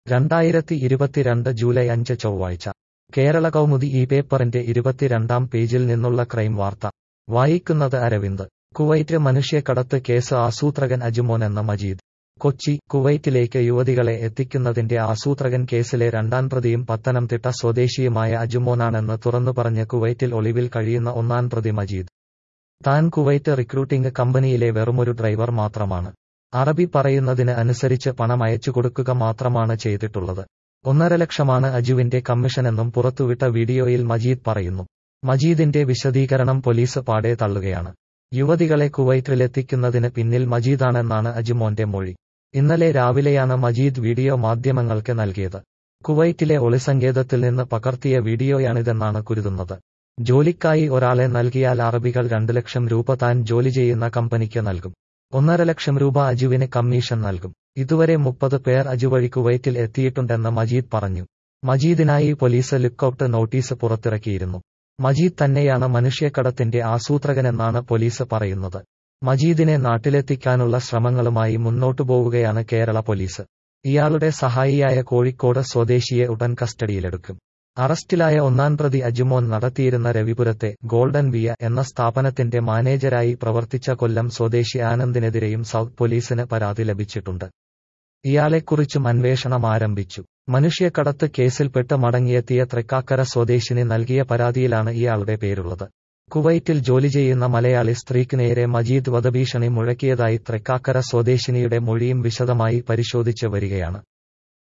രണ്ടായിരത്തി ഇരുപത്തിരണ്ട് ജൂലൈ അഞ്ച് ചൊവ്വാഴ്ച കേരള കൗമുദി ഈ പേപ്പറിന്റെ ഇരുപത്തിരണ്ടാം പേജിൽ നിന്നുള്ള ക്രൈം വാർത്ത വായിക്കുന്നത് അരവിന്ദ് കുവൈറ്റ് മനുഷ്യക്കടത്ത് കേസ് ആസൂത്രകൻ അജുമോൻ എന്ന മജീദ് കൊച്ചി കുവൈറ്റിലേക്ക് യുവതികളെ എത്തിക്കുന്നതിന്റെ ആസൂത്രകൻ കേസിലെ രണ്ടാം പ്രതിയും പത്തനംതിട്ട സ്വദേശിയുമായ അജുമോനാണെന്ന് തുറന്നുപറഞ്ഞ് കുവൈറ്റിൽ ഒളിവിൽ കഴിയുന്ന ഒന്നാം പ്രതി മജീദ് താൻ കുവൈറ്റ് റിക്രൂട്ടിംഗ് കമ്പനിയിലെ വെറുമൊരു ഡ്രൈവർ മാത്രമാണ് അറബി പറയുന്നതിന് അനുസരിച്ച് പണം അയച്ചു കൊടുക്കുക മാത്രമാണ് ചെയ്തിട്ടുള്ളത് ഒന്നര ലക്ഷമാണ് അജുവിന്റെ കമ്മീഷനെന്നും പുറത്തുവിട്ട വീഡിയോയിൽ മജീദ് പറയുന്നു മജീദിന്റെ വിശദീകരണം പോലീസ് പാടെ തള്ളുകയാണ് യുവതികളെ കുവൈറ്റിലെത്തിക്കുന്നതിന് പിന്നിൽ മജീദാണെന്നാണ് അജുമോന്റെ മൊഴി ഇന്നലെ രാവിലെയാണ് മജീദ് വീഡിയോ മാധ്യമങ്ങൾക്ക് നൽകിയത് കുവൈറ്റിലെ ഒളിസങ്കേതത്തിൽ നിന്ന് പകർത്തിയ വീഡിയോയാണിതെന്നാണ് കുരുതുന്നത് ജോലിക്കായി ഒരാളെ നൽകിയാൽ അറബികൾ രണ്ട് ലക്ഷം രൂപ താൻ ജോലി ചെയ്യുന്ന കമ്പനിക്ക് നൽകും ഒന്നര ലക്ഷം രൂപ അജുവിന് കമ്മീഷൻ നൽകും ഇതുവരെ മുപ്പത് പേർ അജു വഴി കുവൈറ്റിൽ എത്തിയിട്ടുണ്ടെന്ന് മജീദ് പറഞ്ഞു മജീദിനായി പോലീസ് ലുക്കൌട്ട് നോട്ടീസ് പുറത്തിറക്കിയിരുന്നു മജീദ് തന്നെയാണ് മനുഷ്യക്കടത്തിന്റെ ആസൂത്രകനെന്നാണ് പോലീസ് പറയുന്നത് മജീദിനെ നാട്ടിലെത്തിക്കാനുള്ള ശ്രമങ്ങളുമായി മുന്നോട്ടു പോവുകയാണ് കേരള പോലീസ് ഇയാളുടെ സഹായിയായ കോഴിക്കോട് സ്വദേശിയെ ഉടൻ കസ്റ്റഡിയിലെടുക്കും അറസ്റ്റിലായ ഒന്നാം പ്രതി അജുമോൻ നടത്തിയിരുന്ന രവിപുരത്തെ ഗോൾഡൻ വിയ എന്ന സ്ഥാപനത്തിന്റെ മാനേജരായി പ്രവർത്തിച്ച കൊല്ലം സ്വദേശി ആനന്ദിനെതിരെയും സൗത്ത് പോലീസിന് പരാതി ലഭിച്ചിട്ടുണ്ട് ഇയാളെക്കുറിച്ചും അന്വേഷണം ആരംഭിച്ചു മനുഷ്യക്കടത്ത് കേസിൽപ്പെട്ട് മടങ്ങിയെത്തിയ തൃക്കാക്കര സ്വദേശിനി നൽകിയ പരാതിയിലാണ് ഇയാളുടെ പേരുള്ളത് കുവൈറ്റിൽ ജോലി ചെയ്യുന്ന മലയാളി സ്ത്രീക്ക് നേരെ മജീദ് വധഭീഷണി മുഴക്കിയതായി തൃക്കാക്കര സ്വദേശിനിയുടെ മൊഴിയും വിശദമായി പരിശോധിച്ച് വരികയാണ്